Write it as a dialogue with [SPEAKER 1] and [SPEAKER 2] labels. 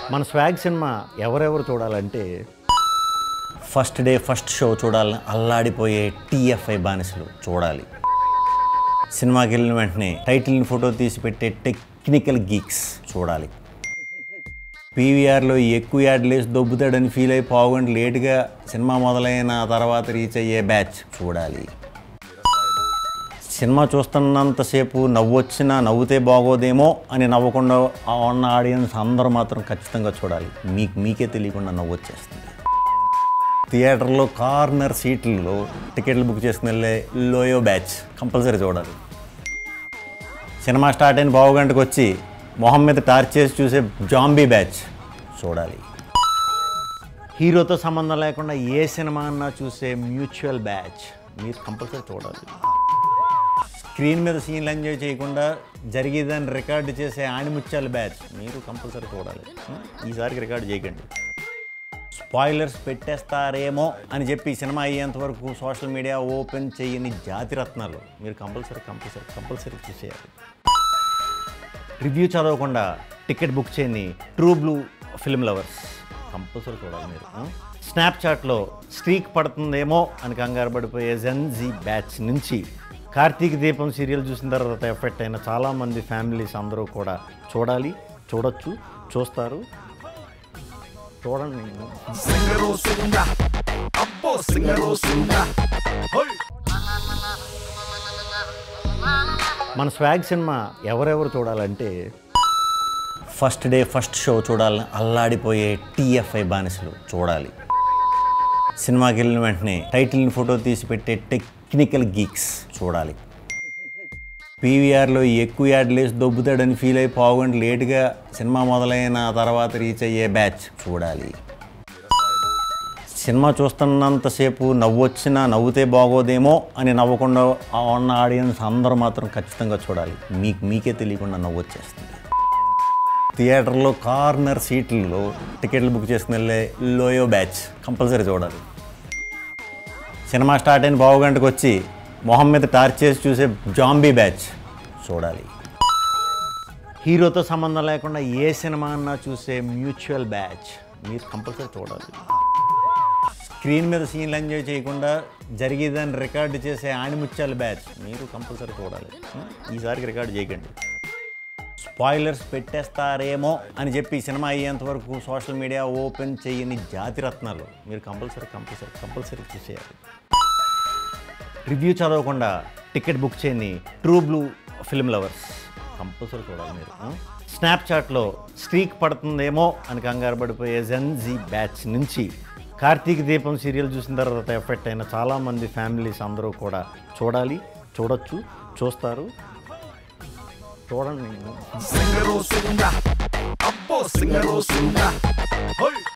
[SPEAKER 1] మన swag cinema ఎవరెవరు చూడాలంటే
[SPEAKER 2] ఫస్ట్ డే ఫస్ట్ షో చూడాలని అల్లాడిపోయే టీఎఫ్ఐ బానిసలు చూడాలి సినిమాకి వెళ్ళిన వెంటనే టైటిల్ని ఫోటో తీసి పెట్టే టెక్నికల్ గీక్స్ చూడాలి పీవీఆర్లో ఎక్కువ యాడ్లు వేసి దొబ్బుతాడని ఫీల్ అయి పావుగంట లేటుగా సినిమా మొదలైన తర్వాత రీచ్ అయ్యే బ్యాచ్ చూడాలి సినిమా చూస్తున్నంతసేపు నవ్వొచ్చినా నవ్వుతే బాగోదేమో అని నవ్వకుండా ఆ ఉన్న ఆడియన్స్ అందరూ మాత్రం ఖచ్చితంగా చూడాలి మీకు మీకే తెలియకుండా నవ్వొచ్చేస్తుంది థియేటర్లో కార్నర్ సీట్లలో టికెట్లు బుక్ చేసుకుని వెళ్ళే లోయో బ్యాచ్ కంపల్సరీ చూడాలి సినిమా స్టార్ట్ అయిన పావు గంటకు వచ్చి మొహం మీద టార్చ్ చేసి చూసే జాంబీ బ్యాచ్ చూడాలి
[SPEAKER 1] హీరోతో సంబంధం లేకుండా ఏ సినిమా అన్నా చూసే మ్యూచువల్ బ్యాచ్ మీరు కంపల్సరీ చూడాలి
[SPEAKER 2] స్క్రీన్ మీద సీన్లు ఎంజాయ్ చేయకుండా జరిగేదాన్ని రికార్డు చేసే ఆణిముత్యాల బ్యాచ్ మీరు కంపల్సరీ చూడాలి ఈసారికి రికార్డు చేయకండి స్పాయిలర్స్ పెట్టేస్తారేమో అని చెప్పి సినిమా అయ్యేంత వరకు సోషల్ మీడియా ఓపెన్ చేయని జాతి రత్నాలు మీరు కంపల్సరీ కంపల్సరీ కంపల్సరీ చూసేయాలి
[SPEAKER 1] రివ్యూ చదవకుండా టికెట్ బుక్ చేయని true blue film lovers compulsory చూడాలి మీరు స్నాప్చాట్లో స్ట్రీక్ పడుతుందేమో అని కంగారు పడిపోయే జెన్జీ బ్యాచ్ నుంచి కార్తీక దీపం సీరియల్ చూసిన తర్వాత ఎఫెక్ట్ అయిన చాలామంది ఫ్యామిలీస్ అందరూ కూడా చూడాలి చూడొచ్చు చూస్తారు చూడండి
[SPEAKER 3] సింగరో సింగ అబ్బో సింగరో సింగ హోయ్
[SPEAKER 1] మన స్వాగ్ సినిమా ఎవరెవరు చూడాలంటే
[SPEAKER 2] ఫస్ట్ డే ఫస్ట్ షో చూడాలని అల్లాడిపోయే టీఎఫ్ఐ బానిసలు చూడాలి సినిమాకి వెళ్ళిన వెంటనే టైటిల్ని ఫోటో తీసి పెట్టే టెక్నికల్ గీక్స్ చూడాలి పీవీఆర్లో ఎక్కువ యాడ్లు వేసి దొబ్బుతాడని ఫీల్ అయి పావుగంట లేటుగా సినిమా మొదలైన తర్వాత రీచ్ అయ్యే బ్యాచ్ చూడాలి సినిమా చూస్తున్నంతసేపు నవ్వొచ్చినా నవ్వుతే బాగోదేమో అని నవ్వకుండా ఆ ఉన్న ఆడియన్స్ అందరూ మాత్రం ఖచ్చితంగా చూడాలి మీకు మీకే తెలియకుండా నవ్వొచ్చేస్తుంది థియేటర్లో కార్నర్ సీట్లలో టికెట్లు బుక్ చేసుకుని వెళ్ళే లోయో బ్యాచ్ కంపల్సరీ చూడాలి సినిమా స్టార్ట్ అయిన పావు గంటకు వచ్చి మొహం మీద టార్చ్ చేసి చూసే జాంబీ బ్యాచ్ చూడాలి
[SPEAKER 1] హీరోతో సంబంధం లేకుండా ఏ సినిమా అన్నా చూసే మ్యూచువల్ బ్యాచ్ మీరు కంపల్సరీ చూడాలి
[SPEAKER 2] స్క్రీన్ మీద సీన్లు ఎంజాయ్ చేయకుండా జరిగేదాన్ని రికార్డు చేసే ఆణిముత్యాల బ్యాచ్ మీరు కంపల్సరీ చూడాలి ఈసారికి రికార్డు చేయకండి స్పాయిలర్స్ పెట్టేస్తారేమో అని చెప్పి సినిమా అయ్యేంత వరకు సోషల్ మీడియా ఓపెన్ చేయని జాతి రత్నాలు మీరు కంపల్సరీ కంపల్సరీ కంపల్సరీ చూసేయాలి
[SPEAKER 1] రివ్యూ చదవకుండా టికెట్ బుక్ చేయని true blue film lovers compulsory చూడాలి మీరు స్నాప్చాట్లో స్ట్రీక్ పడుతుందేమో అని కంగారు పడిపోయే జెన్జీ బ్యాచ్ నుంచి కార్తీక దీపం సీరియల్ చూసిన తర్వాత ఎఫెక్ట్ అయిన చాలామంది ఫ్యామిలీస్ అందరూ కూడా చూడాలి చూడొచ్చు చూస్తారు చూడండి
[SPEAKER 3] సింగరో సింగ అబ్బో సింగరో సింగ హోయ్